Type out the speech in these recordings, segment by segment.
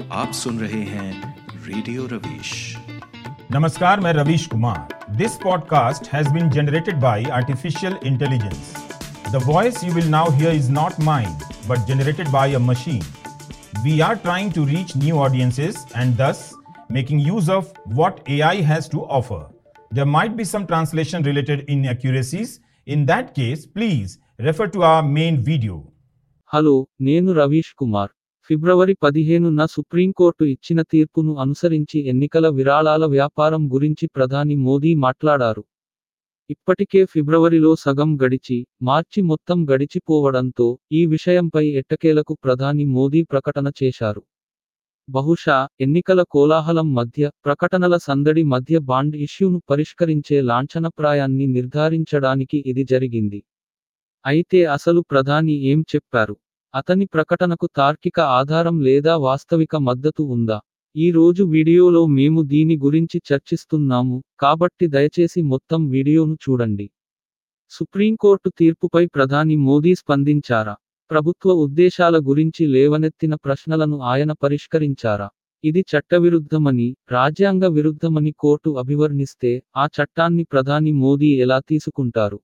आप सुन रहे हैं रेडियो रवीश नमस्कार मैं Ravish Kumar this podcast has been generated by artificial intelligence the voice you will now hear is not mine but generated by a machine we are trying to reach new audiences and thus making use of what AI has to offer. There might be some translation related inaccuracies. In that case, please refer to our main video. Hello నేను రవీష్ కుమార్ ఫిబ్రవరి పదిహేనున supreme court ఇచ్చిన తీర్పును అనుసరించి ఎన్నికల విరాళాల వ్యాపారం గురించి ప్రధాని మోదీ మాట్లాడారు ఇప్పటికే ఫిబ్రవరిలో సగం గడిచి మార్చి మొత్తం గడిచిపోవడంతో ఈ విషయంపై ఎట్టకేలకు ప్రధాని మోదీ ప్రకటన చేశారు బహుశా ఎన్నికల కోలాహలం మధ్య ప్రకటనల సందడి మధ్య బాండ్ ఇష్యూను పరిష్కరించే లాంఛనప్రాయాన్ని నిర్ధారించడానికి ఇది జరిగింది అయితే అసలు ప్రధాని ఏం చెప్పారు అతని ప్రకటనకు తార్కిక ఆధారం లేదా వాస్తవిక మద్దతు ఉందా ఈ రోజు వీడియోలో మేము దీని గురించి చర్చిస్తున్నాము కాబట్టి దయచేసి మొత్తం వీడియోను చూడండి సుప్రీంకోర్టు తీర్పుపై ప్రధాని మోదీ స్పందించారా ప్రభుత్వ ఉద్దేశాల గురించి లేవనెత్తిన ప్రశ్నలను ఆయన పరిష్కరించారా ఇది చట్టవిరుద్ధమని రాజ్యాంగ విరుద్ధమని కోర్టు అభివర్ణిస్తే ఆ చట్టాన్ని ప్రధాని మోదీ ఎలా తీసుకుంటారు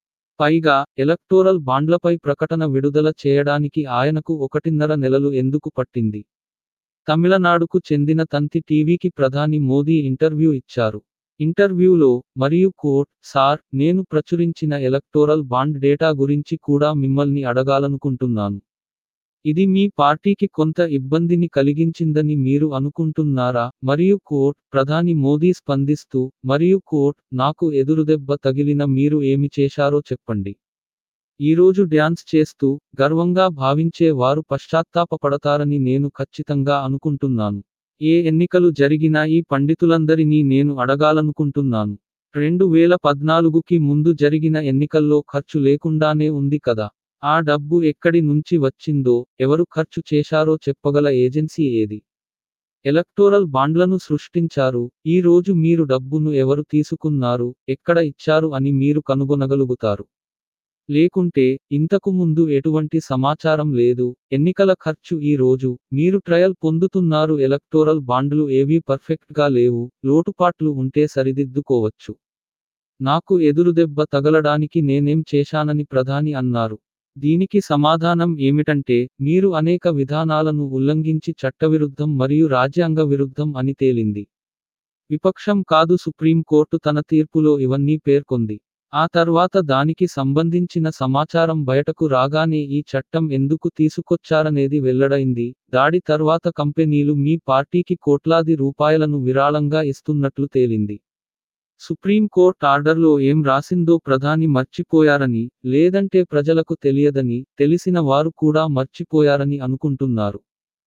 పైగా ఎలక్టోరల్ బాండ్లపై ప్రకటన విడుదల చేయడానికి ఆయనకు ఒకటిన్నర నెలలు ఎందుకు పట్టింది తమిళనాడుకు చెందిన తంతి టీవీకి ప్రధాని మోదీ ఇంటర్వ్యూ ఇచ్చారు ఇంటర్వ్యూలో మరియు కోర్ట్ సార్ నేను ప్రచురించిన ఎలక్టోరల్ బాండ్ డేటా గురించి కూడా మిమ్మల్ని అడగాలనుకుంటున్నాను ఇది మీ పార్టీకి కొంత ఇబ్బందిని కలిగించిందని మీరు అనుకుంటున్నారా మరియు కోర్ట్ ప్రధాని మోదీ స్పందిస్తూ మరియు కోర్ట్ నాకు ఎదురుదెబ్బ తగిలిన మీరు ఏమి చేశారో చెప్పండి ఈరోజు డ్యాన్స్ చేస్తూ గర్వంగా భావించే వారు పశ్చాత్తాపపడతారని నేను ఖచ్చితంగా అనుకుంటున్నాను ఏ ఎన్నికలు జరిగినా ఈ పండితులందరినీ నేను అడగాలనుకుంటున్నాను రెండు వేల పద్నాలుగుకి ముందు జరిగిన ఎన్నికల్లో ఖర్చు లేకుండానే ఉంది కదా ఆ డబ్బు ఎక్కడి నుంచి వచ్చిందో ఎవరు ఖర్చు చేశారో చెప్పగల ఏజెన్సీ ఏది ఎలక్టోరల్ బాండ్లను సృష్టించారు ఈ రోజు మీరు డబ్బును ఎవరు తీసుకున్నారు ఎక్కడ ఇచ్చారు అని మీరు కనుగొనగలుగుతారు లేకుంటే ఇంతకు ముందు ఎటువంటి సమాచారం లేదు ఎన్నికల ఖర్చు ఈ రోజు మీరు ట్రయల్ పొందుతున్నారు ఎలక్టోరల్ బాండ్లు ఏవీ పర్ఫెక్ట్ గా లేవు లోటుపాట్లు ఉంటే సరిదిద్దుకోవచ్చు నాకు ఎదురుదెబ్బ తగలడానికి నేనేం చేశానని ప్రధాని అన్నారు దీనికి సమాధానం ఏమిటంటే మీరు అనేక విధానాలను ఉల్లంఘించి చట్టవిరుద్ధం మరియు రాజ్యాంగ విరుద్ధం అని తేలింది విపక్షం కాదు సుప్రీంకోర్టు తన తీర్పులో ఇవన్నీ పేర్కొంది ఆ తర్వాత దానికి సంబంధించిన సమాచారం బయటకు రాగానే ఈ చట్టం ఎందుకు తీసుకొచ్చారనేది వెల్లడైంది దాడి తర్వాత కంపెనీలు మీ పార్టీకి కోట్లాది రూపాయలను విరాళంగా ఇస్తున్నట్లు తేలింది సుప్రీంకోర్టు ఆర్డర్లో ఏం రాసిందో ప్రధాని మర్చిపోయారని లేదంటే ప్రజలకు తెలియదని తెలిసిన వారు కూడా మర్చిపోయారని అనుకుంటున్నారు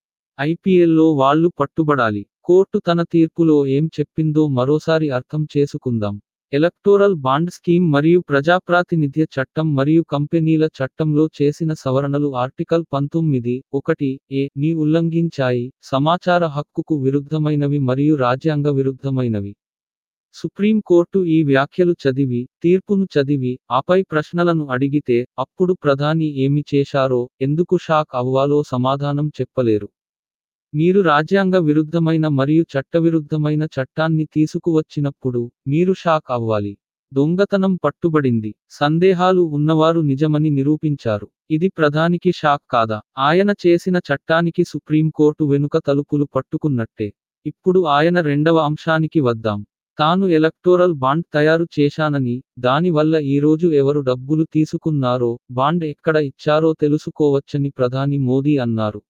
ఐపీఎల్లో వాళ్ళు పట్టుబడాలి కోర్టు తన తీర్పులో ఏం చెప్పిందో మరోసారి అర్థం చేసుకుందాం ఎలక్టోరల్ బాండ్ స్కీమ్ మరియు ప్రజాప్రాతినిధ్య చట్టం మరియు కంపెనీల చట్టంలో చేసిన సవరణలు ఆర్టికల్ పంతొమ్మిది ఒకటి ఏ ని ఉల్లంఘించాయి సమాచార హక్కుకు విరుద్ధమైనవి మరియు రాజ్యాంగ విరుద్ధమైనవి సుప్రీంకోర్టు ఈ వ్యాఖ్యలు చదివి తీర్పును చదివి ఆపై ప్రశ్నలను అడిగితే అప్పుడు ప్రధాని ఏమి చేశారో ఎందుకు షాక్ అవ్వాలో సమాధానం చెప్పలేరు మీరు రాజ్యాంగ విరుద్ధమైన మరియు చట్టవిరుద్ధమైన చట్టాన్ని తీసుకువచ్చినప్పుడు మీరు షాక్ అవ్వాలి దొంగతనం పట్టుబడింది సందేహాలు ఉన్నవారు నిజమని నిరూపించారు ఇది ప్రధానికి షాక్ కాదా ఆయన చేసిన చట్టానికి సుప్రీంకోర్టు వెనుక తలుపులు పట్టుకున్నట్టే ఇప్పుడు ఆయన రెండవ అంశానికి వద్దాం తాను ఎలక్టోరల్ బాండ్ తయారు చేశానని దానివల్ల ఈరోజు ఎవరు డబ్బులు తీసుకున్నారో బాండ్ ఎక్కడ ఇచ్చారో తెలుసుకోవచ్చని ప్రధాని మోదీ అన్నారు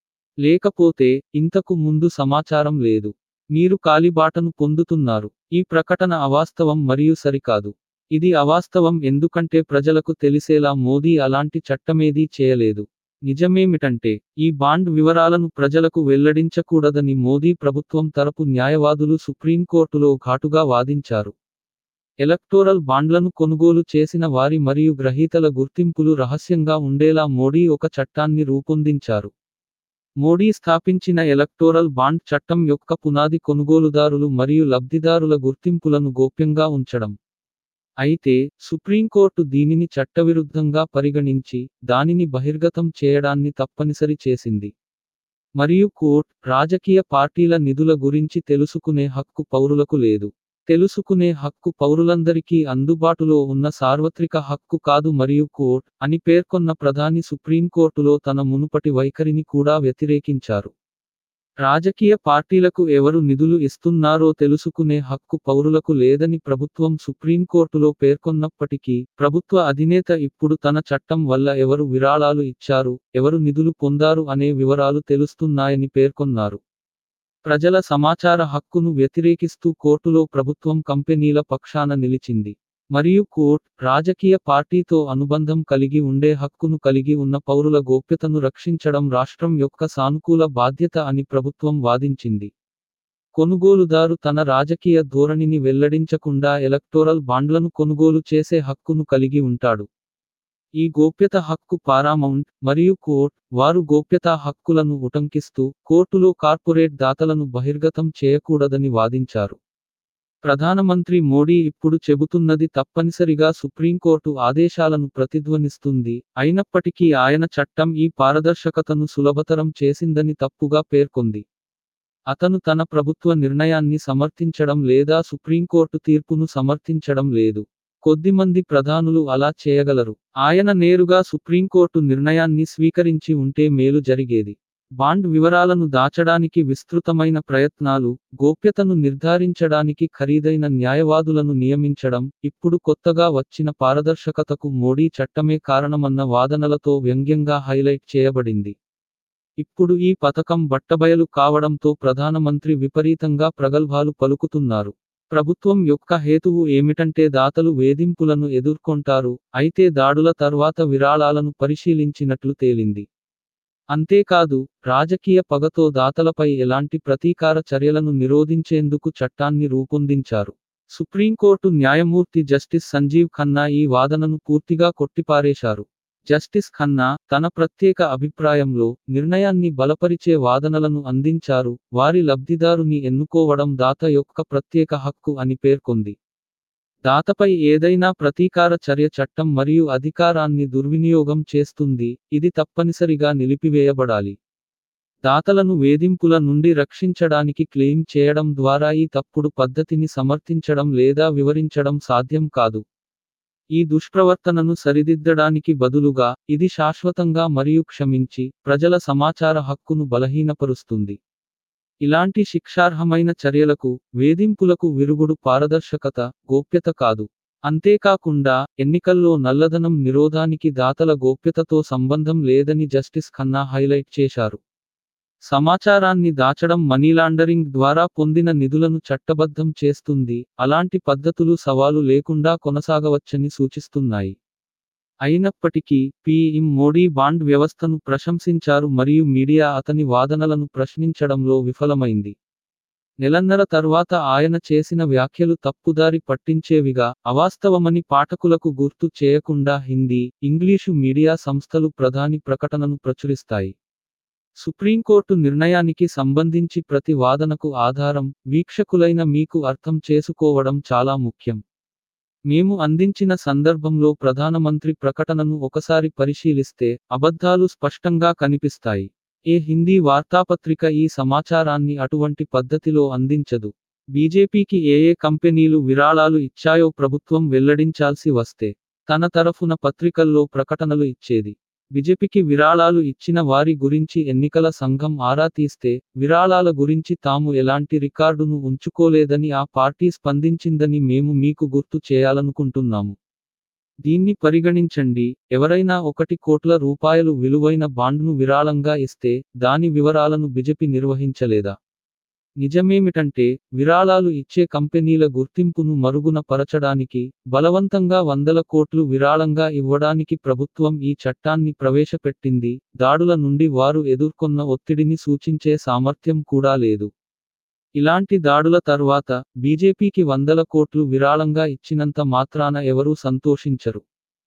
లేకపోతే ఇంతకు ముందు సమాచారం లేదు మీరు కాలిబాటను పొందుతున్నారు ఈ ప్రకటన అవాస్తవం మరియు సరికాదు ఇది అవాస్తవం ఎందుకంటే ప్రజలకు తెలిసేలా మోదీ అలాంటి చట్టమేదీ చేయలేదు నిజమేమిటంటే ఈ బాండ్ వివరాలను ప్రజలకు వెల్లడించకూడదని మోదీ ప్రభుత్వం తరపు న్యాయవాదులు సుప్రీంకోర్టులో ఘాటుగా వాదించారు ఎలక్టోరల్ బాండ్లను కొనుగోలు చేసిన వారి మరియు గ్రహీతల గుర్తింపులు రహస్యంగా ఉండేలా మోడీ ఒక చట్టాన్ని రూపొందించారు మోడీ స్థాపించిన ఎలక్టోరల్ బాండ్ చట్టం యొక్క పునాది కొనుగోలుదారులు మరియు లబ్ధిదారుల గుర్తింపులను గోప్యంగా ఉంచడం అయితే సుప్రీంకోర్టు దీనిని చట్టవిరుద్ధంగా పరిగణించి దానిని బహిర్గతం చేయడాన్ని తప్పనిసరి చేసింది మరియు కోర్ట్ రాజకీయ పార్టీల నిధుల గురించి తెలుసుకునే హక్కు పౌరులకు లేదు తెలుసుకునే హక్కు పౌరులందరికీ అందుబాటులో ఉన్న సార్వత్రిక హక్కు కాదు మరియు కోర్ట్ అని పేర్కొన్న ప్రధాని సుప్రీంకోర్టులో తన మునుపటి వైఖరిని కూడా వ్యతిరేకించారు రాజకీయ పార్టీలకు ఎవరు నిధులు ఇస్తున్నారో తెలుసుకునే హక్కు పౌరులకు లేదని ప్రభుత్వం సుప్రీంకోర్టులో పేర్కొన్నప్పటికీ ప్రభుత్వ అధినేత ఇప్పుడు తన చట్టం వల్ల ఎవరు విరాళాలు ఇచ్చారు ఎవరు నిధులు పొందారు అనే వివరాలు తెలుస్తున్నాయని పేర్కొన్నారు ప్రజల సమాచార హక్కును వ్యతిరేకిస్తూ కోర్టులో ప్రభుత్వం కంపెనీల పక్షాన నిలిచింది మరియు కోర్ట్ రాజకీయ పార్టీతో అనుబంధం కలిగి ఉండే హక్కును కలిగి ఉన్న పౌరుల గోప్యతను రక్షించడం రాష్ట్రం యొక్క సానుకూల బాధ్యత అని ప్రభుత్వం వాదించింది కొనుగోలుదారు తన రాజకీయ ధోరణిని వెల్లడించకుండా ఎలక్టోరల్ బాండ్లను కొనుగోలు చేసే హక్కును కలిగి ఉంటాడు ఈ గోప్యత హక్కు పారామౌంట్ మరియు కోర్ట్ వారు గోప్యతా హక్కులను ఉటంకిస్తూ కోర్టులో కార్పొరేట్ దాతలను బహిర్గతం చేయకూడదని వాదించారు ప్రధానమంత్రి మోడీ ఇప్పుడు చెబుతున్నది తప్పనిసరిగా సుప్రీంకోర్టు ఆదేశాలను ప్రతిధ్వనిస్తుంది అయినప్పటికీ ఆయన చట్టం ఈ పారదర్శకతను సులభతరం చేసిందని తప్పుగా పేర్కొంది అతను తన ప్రభుత్వ నిర్ణయాన్ని సమర్థించడం లేదా సుప్రీంకోర్టు తీర్పును సమర్థించడం లేదు కొద్దిమంది ప్రధానులు అలా చేయగలరు ఆయన నేరుగా సుప్రీంకోర్టు నిర్ణయాన్ని స్వీకరించి ఉంటే మేలు జరిగేది బాండ్ వివరాలను దాచడానికి విస్తృతమైన ప్రయత్నాలు గోప్యతను నిర్ధారించడానికి ఖరీదైన న్యాయవాదులను నియమించడం ఇప్పుడు కొత్తగా వచ్చిన పారదర్శకతకు మోడీ చట్టమే కారణమన్న వాదనలతో వ్యంగ్యంగా హైలైట్ చేయబడింది ఇప్పుడు ఈ పథకం బట్టబయలు కావడంతో ప్రధానమంత్రి విపరీతంగా ప్రగల్భాలు పలుకుతున్నారు ప్రభుత్వం యొక్క హేతువు ఏమిటంటే దాతలు వేధింపులను ఎదుర్కొంటారు అయితే దాడుల తర్వాత విరాళాలను పరిశీలించినట్లు తేలింది అంతేకాదు రాజకీయ పగతో దాతలపై ఎలాంటి ప్రతీకార చర్యలను నిరోధించేందుకు చట్టాన్ని రూపొందించారు సుప్రీంకోర్టు న్యాయమూర్తి జస్టిస్ సంజీవ్ ఖన్నా ఈ వాదనను పూర్తిగా కొట్టిపారేశారు జస్టిస్ ఖన్నా తన ప్రత్యేక అభిప్రాయంలో నిర్ణయాన్ని బలపరిచే వాదనలను అందించారు వారి లబ్ధిదారుని ఎన్నుకోవడం దాత యొక్క ప్రత్యేక హక్కు అని పేర్కొంది దాతపై ఏదైనా ప్రతీకార చర్య చట్టం మరియు అధికారాన్ని దుర్వినియోగం చేస్తుంది ఇది తప్పనిసరిగా నిలిపివేయబడాలి దాతలను వేధింపుల నుండి రక్షించడానికి క్లెయిమ్ చేయడం ద్వారా ఈ తప్పుడు పద్ధతిని సమర్థించడం లేదా వివరించడం సాధ్యం కాదు ఈ దుష్ప్రవర్తనను సరిదిద్దడానికి బదులుగా ఇది శాశ్వతంగా మరియు క్షమించి ప్రజల సమాచార హక్కును బలహీనపరుస్తుంది ఇలాంటి శిక్షార్హమైన చర్యలకు వేధింపులకు విరుగుడు పారదర్శకత గోప్యత కాదు అంతేకాకుండా ఎన్నికల్లో నల్లధనం నిరోధానికి దాతల గోప్యతతో సంబంధం లేదని జస్టిస్ ఖన్నా హైలైట్ చేశారు సమాచారాన్ని దాచడం మనీలాండరింగ్ ద్వారా పొందిన నిధులను చట్టబద్ధం చేస్తుంది అలాంటి పద్ధతులు సవాలు లేకుండా కొనసాగవచ్చని సూచిస్తున్నాయి అయినప్పటికీ పీఎం మోడీ బాండ్ వ్యవస్థను ప్రశంసించారు మరియు మీడియా అతని వాదనలను ప్రశ్నించడంలో విఫలమైంది నెలన్నర తర్వాత ఆయన చేసిన వ్యాఖ్యలు తప్పుదారి పట్టించేవిగా అవాస్తవమని పాఠకులకు గుర్తు చేయకుండా హిందీ ఇంగ్లీషు మీడియా సంస్థలు ప్రధాని ప్రకటనను ప్రచురిస్తాయి సుప్రీంకోర్టు నిర్ణయానికి సంబంధించి ప్రతి వాదనకు ఆధారం వీక్షకులైన మీకు అర్థం చేసుకోవడం చాలా ముఖ్యం మేము అందించిన సందర్భంలో ప్రధానమంత్రి ప్రకటనను ఒకసారి పరిశీలిస్తే అబద్ధాలు స్పష్టంగా కనిపిస్తాయి ఏ హిందీ వార్తాపత్రిక ఈ సమాచారాన్ని అటువంటి పద్ధతిలో అందించదు బీజేపీకి ఏ ఏ కంపెనీలు విరాళాలు ఇచ్చాయో ప్రభుత్వం వెల్లడించాల్సి వస్తే తన తరఫున పత్రికల్లో ప్రకటనలు ఇచ్చేది బీజేపీకి విరాళాలు ఇచ్చిన వారి గురించి ఎన్నికల సంఘం ఆరా తీస్తే విరాళాల గురించి తాము ఎలాంటి రికార్డును ఉంచుకోలేదని ఆ పార్టీ స్పందించిందని మేము మీకు గుర్తు చేయాలనుకుంటున్నాము దీన్ని పరిగణించండి ఎవరైనా ఒకటి కోట్ల రూపాయలు విలువైన బాండ్ను విరాళంగా ఇస్తే దాని వివరాలను బిజెపి నిర్వహించలేదా నిజమేమిటంటే విరాళాలు ఇచ్చే కంపెనీల గుర్తింపును మరుగున పరచడానికి బలవంతంగా వందల కోట్లు విరాళంగా ఇవ్వడానికి ప్రభుత్వం ఈ చట్టాన్ని ప్రవేశపెట్టింది దాడుల నుండి వారు ఎదుర్కొన్న ఒత్తిడిని సూచించే సామర్థ్యం కూడా లేదు ఇలాంటి దాడుల తర్వాత బీజేపీకి వందల కోట్లు విరాళంగా ఇచ్చినంత మాత్రాన ఎవరూ సంతోషించరు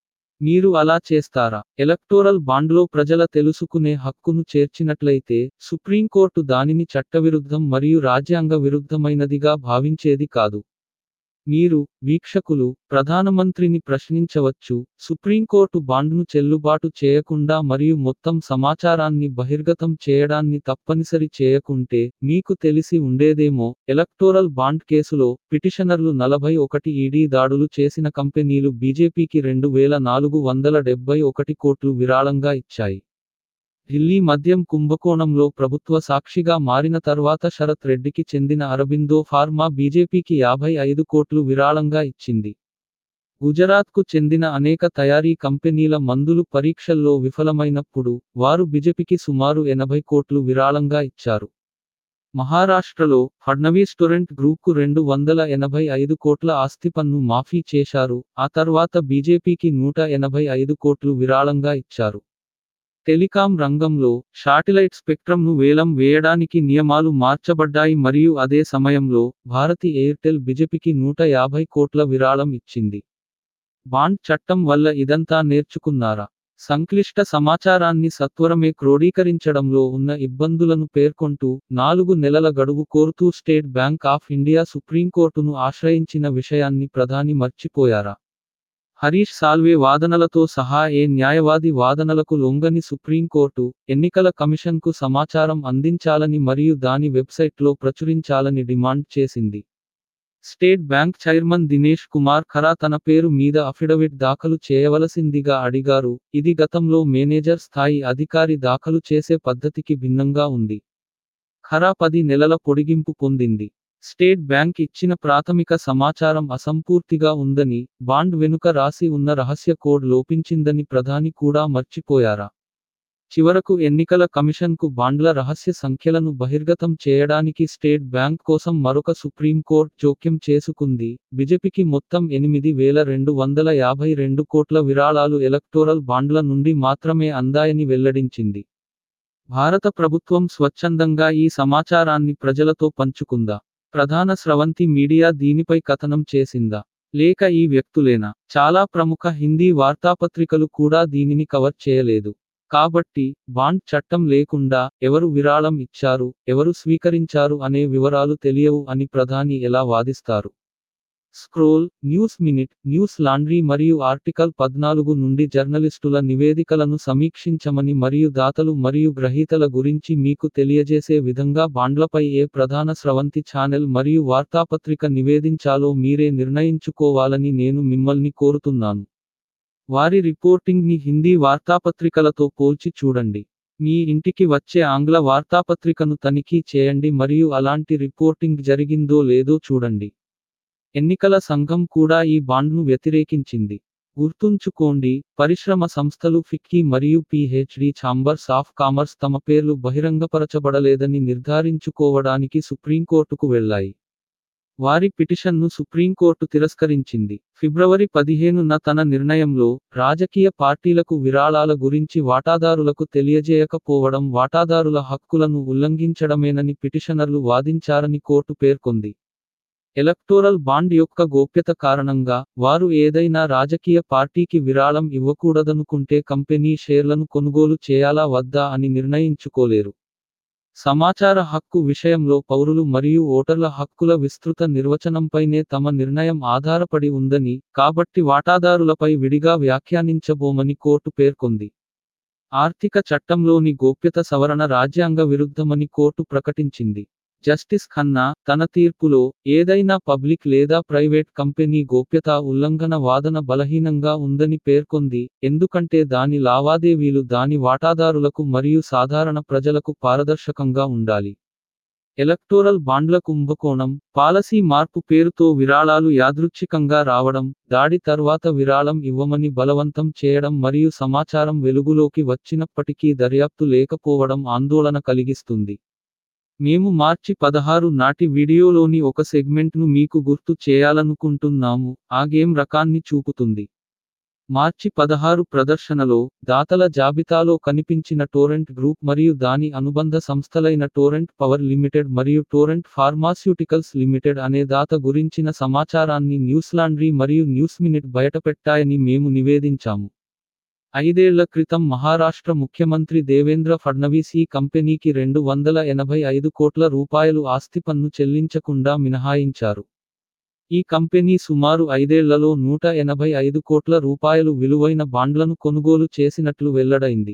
మీరు అలా చేస్తారా ఎలక్టోరల్ బాండ్లో ప్రజల తెలుసుకునే హక్కును చేర్చినట్లయితే సుప్రీంకోర్టు దానిని చట్టవిరుద్ధం మరియు రాజ్యాంగ విరుద్ధమైనదిగా భావించేది కాదు మీరు వీక్షకులు ప్రధానమంత్రిని ప్రశ్నించవచ్చు సుప్రీంకోర్టు బాండ్ను చెల్లుబాటు చేయకుండా మరియు మొత్తం సమాచారాన్ని బహిర్గతం చేయడాన్ని తప్పనిసరి చేయకుంటే మీకు తెలిసి ఉండేదేమో ఎలక్టోరల్ బాండ్ కేసులో పిటిషనర్లు నలభై ఒకటి ఈడీ దాడులు చేసిన కంపెనీలు బీజేపీకి రెండు వేల నాలుగు వందల డెబ్బై ఒకటి కోట్లు విరాళంగా ఇచ్చాయి ఢిల్లీ మద్యం కుంభకోణంలో ప్రభుత్వ సాక్షిగా మారిన తర్వాత శరత్ రెడ్డికి చెందిన అరబిందో ఫార్మా బీజేపీకి యాభై ఐదు కోట్లు విరాళంగా ఇచ్చింది గుజరాత్కు చెందిన అనేక తయారీ కంపెనీల మందులు పరీక్షల్లో విఫలమైనప్పుడు వారు బీజేపీకి సుమారు ఎనభై కోట్లు విరాళంగా ఇచ్చారు మహారాష్ట్రలో ఫడ్నవీస్ టొరెంట్ గ్రూప్కు రెండు వందల ఎనభై ఐదు కోట్ల ఆస్తి పన్ను మాఫీ చేశారు ఆ తర్వాత బీజేపీకి నూట ఎనభై ఐదు కోట్లు విరాళంగా ఇచ్చారు టెలికాం రంగంలో శాటిలైట్ స్పెక్ట్రమ్ను వేలం వేయడానికి నియమాలు మార్చబడ్డాయి మరియు అదే సమయంలో భారతి ఎయిర్టెల్ బీజేపీకి నూట యాభై కోట్ల విరాళం ఇచ్చింది బాండ్ చట్టం వల్ల ఇదంతా నేర్చుకున్నారా సంక్లిష్ట సమాచారాన్ని సత్వరమే క్రోడీకరించడంలో ఉన్న ఇబ్బందులను పేర్కొంటూ నాలుగు నెలల గడువు కోరుతూ స్టేట్ బ్యాంక్ ఆఫ్ ఇండియా సుప్రీంకోర్టును ఆశ్రయించిన విషయాన్ని ప్రధాని మర్చిపోయారా హరీష్ సాల్వే వాదనలతో సహా ఏ న్యాయవాది వాదనలకు లొంగని సుప్రీంకోర్టు ఎన్నికల కమిషన్కు సమాచారం అందించాలని మరియు దాని వెబ్సైట్లో ప్రచురించాలని డిమాండ్ చేసింది State Bank chairman Dinesh Kumar Khara తన పేరు మీద అఫిడవిట్ దాఖలు చేయవలసిందిగా అడిగారు ఇది గతంలో మేనేజర్ స్థాయి అధికారి దాఖలు చేసే పద్ధతికి భిన్నంగా ఉంది ఖరా పది నెలల పొడిగింపు పొందింది స్టేట్ బ్యాంక్ ఇచ్చిన ప్రాథమిక సమాచారం అసంపూర్తిగా ఉందని బాండ్ వెనుక రాసి ఉన్న రహస్య కోడ్ లోపించిందని ప్రధాని కూడా మర్చిపోయారా చివరకు ఎన్నికల కమిషన్కు బాండ్ల రహస్య సంఖ్యలను బహిర్గతం చేయడానికి స్టేట్ బ్యాంక్ కోసం మరొక సుప్రీంకోర్టు జోక్యం చేసుకుంది బీజేపీకి మొత్తం ఎనిమిది వేల రెండు వందల యాభై రెండు కోట్ల విరాళాలు ఎలక్టోరల్ బాండ్ల నుండి మాత్రమే అందాయని వెల్లడించింది భారత ప్రభుత్వం స్వచ్ఛందంగా ఈ సమాచారాన్ని ప్రజలతో పంచుకుందా ప్రధాన స్రవంతి మీడియా దీనిపై కథనం చేసిందా లేక ఈ వ్యక్తులేనా చాలా ప్రముఖ హిందీ వార్తాపత్రికలు కూడా దీనిని కవర్ చేయలేదు కాబట్టి బాండ్ చట్టం లేకుండా ఎవరు విరాళం ఇచ్చారు ఎవరు స్వీకరించారు అనే వివరాలు తెలియవు అని ప్రధాని ఎలా వాదిస్తారు Scroll News Minute Newslaundry మరియు ఆర్టికల్ పద్నాలుగు నుండి జర్నలిస్టుల నివేదికలను సమీక్షించమని మరియు దాతలు మరియు గ్రహీతల గురించి మీకు తెలియజేసే విధంగా బాండ్లపై ఏ ప్రధాన స్రవంతి ఛానల్ మరియు వార్తాపత్రిక నివేదించాలో మీరే నిర్ణయించుకోవాలని నేను మిమ్మల్ని కోరుతున్నాను వారి రిపోర్టింగ్ని హిందీ వార్తాపత్రికలతో పోల్చి చూడండి మీ ఇంటికి వచ్చే ఆంగ్ల వార్తాపత్రికను తనిఖీ చేయండి మరియు అలాంటి రిపోర్టింగ్ జరిగిందో లేదో చూడండి ఎన్నికల సంఘం కూడా ఈ బాండ్ను వ్యతిరేకించింది గుర్తుంచుకోండి పరిశ్రమ సంస్థలు ఫిక్కీ మరియు పిహెచ్డి ఛాంబర్స్ ఆఫ్ కామర్స్ తమ పేర్లు బహిరంగపరచబడలేదని నిర్ధారించుకోవడానికి సుప్రీంకోర్టుకు వెళ్లాయి వారి పిటిషన్ను సుప్రీంకోర్టు తిరస్కరించింది ఫిబ్రవరి పదిహేనున తన నిర్ణయంలో రాజకీయ పార్టీలకు విరాళాల గురించి వాటాదారులకు తెలియజేయకపోవడం వాటాదారుల హక్కులను ఉల్లంఘించడమేనని పిటిషనర్లు వాదించారని కోర్టు పేర్కొంది ఎలక్టోరల్ బాండ్ యొక్క గోప్యత కారణంగా వారు ఏదైనా రాజకీయ పార్టీకి విరాళం ఇవ్వకూడదనుకుంటే కంపెనీ షేర్లను కొనుగోలు చేయాలా వద్దా అని నిర్ణయించుకోలేరు సమాచార హక్కు విషయంలో పౌరులు మరియు ఓటర్ల హక్కుల విస్తృత నిర్వచనంపైనే తమ నిర్ణయం ఆధారపడి ఉందని కాబట్టి వాటాదారులపై విడిగా వ్యాఖ్యానించబోమని కోర్టు పేర్కొంది ఆర్థిక చట్టంలోని గోప్యత సవరణ రాజ్యాంగ విరుద్ధమని కోర్టు ప్రకటించింది జస్టిస్ ఖన్నా తన తీర్పులో ఏదైనా పబ్లిక్ లేదా ప్రైవేట్ కంపెనీ గోప్యతా ఉల్లంఘన వాదన బలహీనంగా ఉందని పేర్కొంది ఎందుకంటే దాని లావాదేవీలు దాని వాటాదారులకు మరియు సాధారణ ప్రజలకు పారదర్శకంగా ఉండాలి ఎలక్టోరల్ బాండ్ల కుంభకోణం పాలసీ మార్పు పేరుతో విరాళాలు యాదృచ్ఛికంగా రావడం దాడి తర్వాత విరాళం ఇవ్వమని బలవంతం చేయడం మరియు సమాచారం వెలుగులోకి వచ్చినప్పటికీ దర్యాప్తు లేకపోవడం ఆందోళన కలిగిస్తుంది మేము మార్చి పదహారు నాటి వీడియోలోని ఒక సెగ్మెంట్ను మీకు గుర్తు చేయాలనుకుంటున్నాము ఆ గేమ్ రకాన్ని చూపుతుంది మార్చి పదహారు ప్రదర్శనలో దాతల జాబితాలో కనిపించిన టోరెంట్ గ్రూప్ మరియు దాని అనుబంధ సంస్థలైన టోరెంట్ పవర్ లిమిటెడ్ మరియు టోరెంట్ ఫార్మాస్యూటికల్స్ లిమిటెడ్ అనే దాత గురించిన సమాచారాన్ని న్యూస్లాండ్రీ మరియు న్యూస్ మినిట్ బయటపెట్టాయని మేము నివేదించాము ఐదేళ్ల క్రితం మహారాష్ట్ర ముఖ్యమంత్రి దేవేంద్ర ఫడ్నవీస్ ఈ కంపెనీకి రెండు వందల ఎనభై ఐదు కోట్ల రూపాయలు ఆస్తి పన్ను చెల్లించకుండా మినహాయించారు ఈ కంపెనీ సుమారు ఐదేళ్లలో నూట ఎనభై ఐదు కోట్ల రూపాయలు విలువైన బాండ్లను కొనుగోలు చేసినట్లు వెల్లడైంది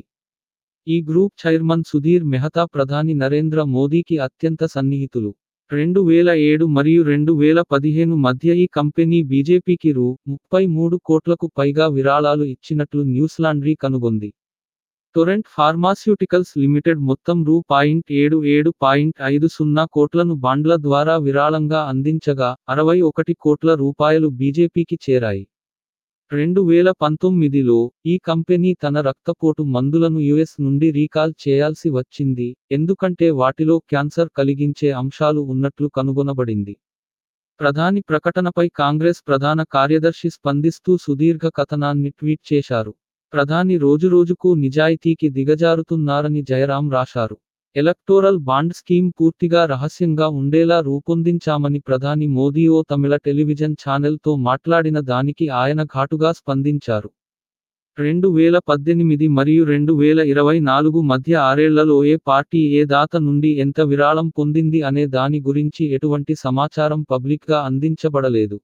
ఈ గ్రూప్ చైర్మన్ సుధీర్ మెహతా ప్రధాని నరేంద్ర మోదీకి అత్యంత సన్నిహితులు రెండు వేల ఏడు మరియు రెండు వేల పదిహేను మధ్య ఈ కంపెనీ బీజేపీకి రూ ముప్పై మూడు కోట్లకు పైగా విరాళాలు ఇచ్చినట్లు న్యూస్ లాండ్రీ కనుగొంది టొరెంట్ ఫార్మాస్యూటికల్స్ లిమిటెడ్ మొత్తం రూ పాయింట్ ఏడు ఏడు పాయింట్ ఐదు సున్నా కోట్లను బాండ్ల ద్వారా విరాళంగా అందించగా అరవై ఒకటి కోట్ల రూపాయలు బీజేపీకి చేరాయి రెండు వేల పంతొమ్మిదిలో ఈ కంపెనీ తన రక్తపోటు మందులను యుఎస్ నుండి రీకాల్ చేయాల్సి వచ్చింది ఎందుకంటే వాటిలో క్యాన్సర్ కలిగించే అంశాలు ఉన్నట్లు కనుగొనబడింది ప్రధాని ప్రకటనపై కాంగ్రెస్ ప్రధాన కార్యదర్శి స్పందిస్తూ సుదీర్ఘ కథనాన్ని ట్వీట్ చేశారు ప్రధాని రోజురోజుకు నిజాయితీకి దిగజారుతున్నారని జయరాం రాశారు ఎలక్టోరల్ బాండ్ స్కీమ్ పూర్తిగా రహస్యంగా ఉండేలా రూపొందించామని ప్రధాని మోదీ ఓ తమిళ టెలివిజన్ ఛానెల్తో మాట్లాడిన దానికి ఆయన ఘాటుగా స్పందించారు రెండు వేల పద్దెనిమిది మరియు రెండు వేల ఇరవై నాలుగు మధ్య ఆరేళ్లలో ఏ పార్టీ ఏ దాత నుండి ఎంత విరాళం పొందింది అనే దాని గురించి ఎటువంటి సమాచారం పబ్లిక్గా అందించబడలేదు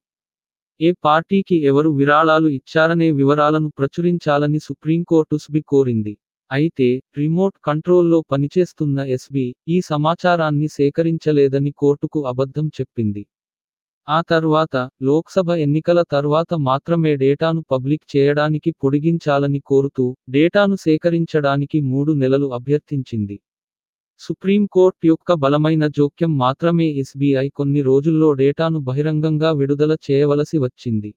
ఏ పార్టీకి ఎవరు విరాళాలు ఇచ్చారనే వివరాలను ప్రచురించాలని సుప్రీంకోర్టు స్బి కోరింది అయితే రిమోట్ కంట్రోల్లో పనిచేస్తున్న ఎస్బి ఈ సమాచారాన్ని సేకరించలేదని కోర్టుకు అబద్ధం చెప్పింది ఆ తర్వాత లోక్సభ ఎన్నికల తర్వాత మాత్రమే డేటాను పబ్లిక్ చేయడానికి పొడిగించాలని కోరుతూ డేటాను సేకరించడానికి మూడు నెలలు అభ్యర్థించింది సుప్రీంకోర్టు యొక్క బలమైన జోక్యం మాత్రమే ఎస్బీఐ కొన్ని రోజుల్లో డేటాను బహిరంగంగా విడుదల చేయవలసి వచ్చింది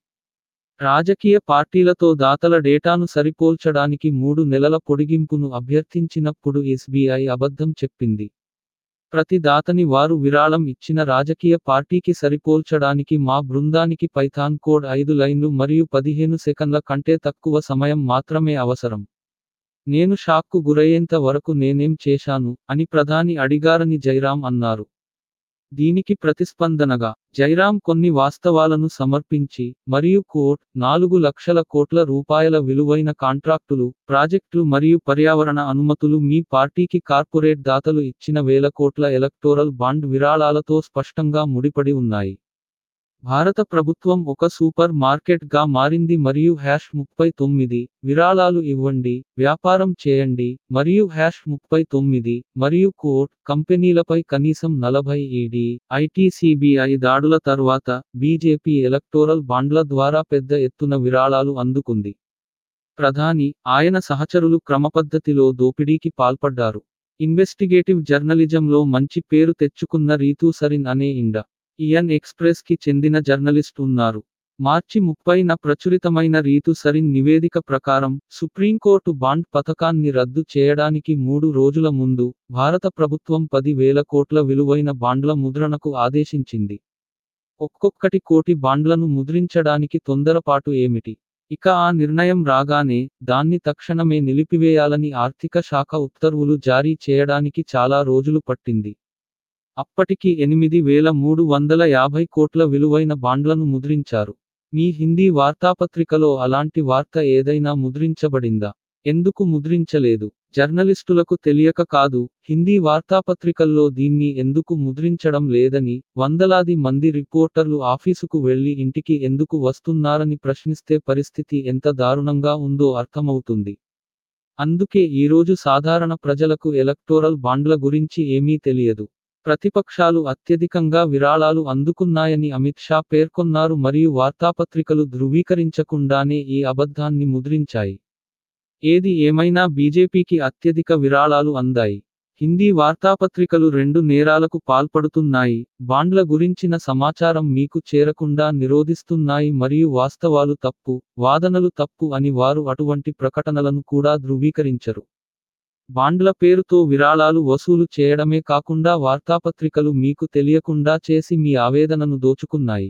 రాజకీయ పార్టీలతో దాతల డేటాను సరిపోల్చడానికి మూడు నెలల పొడిగింపును అభ్యర్థించినప్పుడు ఎస్బీఐ అబద్ధం చెప్పింది ప్రతి దాతని వారు విరాళం ఇచ్చిన రాజకీయ పార్టీకి సరిపోల్చడానికి మా బృందానికి పైథాన్ కోడ్ ఐదు లైన్లు మరియు పదిహేను సెకన్ల కంటే తక్కువ సమయం మాత్రమే అవసరం నేను షాక్కు గురయ్యేంత వరకు నేనేం చేశాను అని ప్రధాని అడిగారని జైరాం అన్నారు దీనికి ప్రతిస్పందనగా జైరాం కొన్ని వాస్తవాలను సమర్పించి మరియు కోట్ నాలుగు లక్షల కోట్ల రూపాయల విలువైన కాంట్రాక్టులు ప్రాజెక్టులు మరియు పర్యావరణ అనుమతులు మీ పార్టీకి కార్పొరేట్ దాతలు ఇచ్చిన వేల కోట్ల ఎలక్టోరల్ బాండ్ విరాళాలతో స్పష్టంగా ముడిపడి ఉన్నాయి భారత ప్రభుత్వం ఒక సూపర్ మార్కెట్ గా మారింది మరియు హ్యాష్ ముప్పై తొమ్మిది విరాళాలు ఇవ్వండి వ్యాపారం చేయండి మరియు హ్యాష్ ముప్పై తొమ్మిది మరియు కోట్ కంపెనీలపై కనీసం నలభై ఈడీ ఐటీసీబీఐ దాడుల తర్వాత బీజేపీ ఎలక్టోరల్ బాండ్ల ద్వారా పెద్ద ఎత్తున విరాళాలు అందుకుంది ప్రధాని ఆయన సహచరులు క్రమపద్ధతిలో దోపిడీకి పాల్పడ్డారు ఇన్వెస్టిగేటివ్ జర్నలిజంలో మంచి పేరు తెచ్చుకున్న రీతూ సరిన్ అనే ఇండ ఇయన్ ఎక్స్ప్రెస్ కి చెందిన జర్నలిస్ట్ ఉన్నారు మార్చి ముప్పైన ప్రచురితమైన రీతు సరిన్ నివేదిక ప్రకారం సుప్రీంకోర్టు బాండ్ పథకాన్ని రద్దు చేయడానికి మూడు రోజుల ముందు భారత ప్రభుత్వం పది వేల కోట్ల విలువైన బాండ్ల ముద్రణకు ఆదేశించింది ఒక్కొక్కటి కోటి బాండ్లను ముద్రించడానికి తొందరపాటు ఏమిటి ఇక ఆ నిర్ణయం రాగానే దాన్ని తక్షణమే నిలిపివేయాలని ఆర్థిక శాఖ ఉత్తర్వులు జారీ చేయడానికి చాలా రోజులు పట్టింది అప్పటికి ఎనిమిది వేల మూడు వందల యాభై కోట్ల విలువైన బాండ్లను ముద్రించారు మీ హిందీ వార్తాపత్రికలో అలాంటి వార్త ఏదైనా ముద్రించబడిందా ఎందుకు ముద్రించలేదు జర్నలిస్టులకు తెలియక కాదు హిందీ వార్తాపత్రికల్లో దీన్ని ఎందుకు ముద్రించడం లేదని వందలాది మంది రిపోర్టర్లు ఆఫీసుకు వెళ్లి ఇంటికి ఎందుకు వస్తున్నారని ప్రశ్నిస్తే పరిస్థితి ఎంత దారుణంగా ఉందో అర్థమవుతుంది అందుకే ఈరోజు సాధారణ ప్రజలకు ఎలక్టోరల్ బాండ్ల గురించి ఏమీ తెలియదు ప్రతిపక్షాలు అత్యధికంగా విరాళాలు అందుకున్నాయని అమిత్ షా పేర్కొన్నారు మరియు వార్తాపత్రికలు ధృవీకరించకుండానే ఈ అబద్ధాన్ని ముద్రించాయి ఏది ఏమైనా బీజేపీకి అత్యధిక విరాళాలు అందాయి హిందీ వార్తాపత్రికలు రెండు నేరాలకు పాల్పడుతున్నాయి బాండ్ల గురించిన సమాచారం మీకు చేరకుండా నిరోధిస్తున్నాయి మరియు వాస్తవాలు తప్పు వాదనలు తప్పు అని వారు అటువంటి ప్రకటనలను కూడా ధృవీకరించరు బాండ్ల పేరుతో విరాళాలు వసూలు చేయడమే కాకుండా వార్తాపత్రికలు మీకు తెలియకుండా చేసి మీ ఆవేదనను దోచుకున్నాయి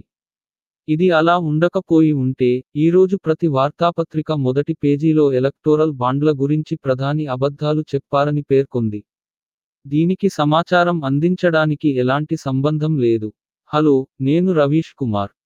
ఇది అలా ఉండకపోయి ఉంటే ఈరోజు ప్రతి వార్తాపత్రిక మొదటి పేజీలో ఎలక్టోరల్ బాండ్ల గురించి ప్రధాని అబద్ధాలు చెప్పారని పేర్కొంది దీనికి సమాచారం అందించడానికి ఎలాంటి సంబంధం లేదు హలో నేను రవీష్ కుమార్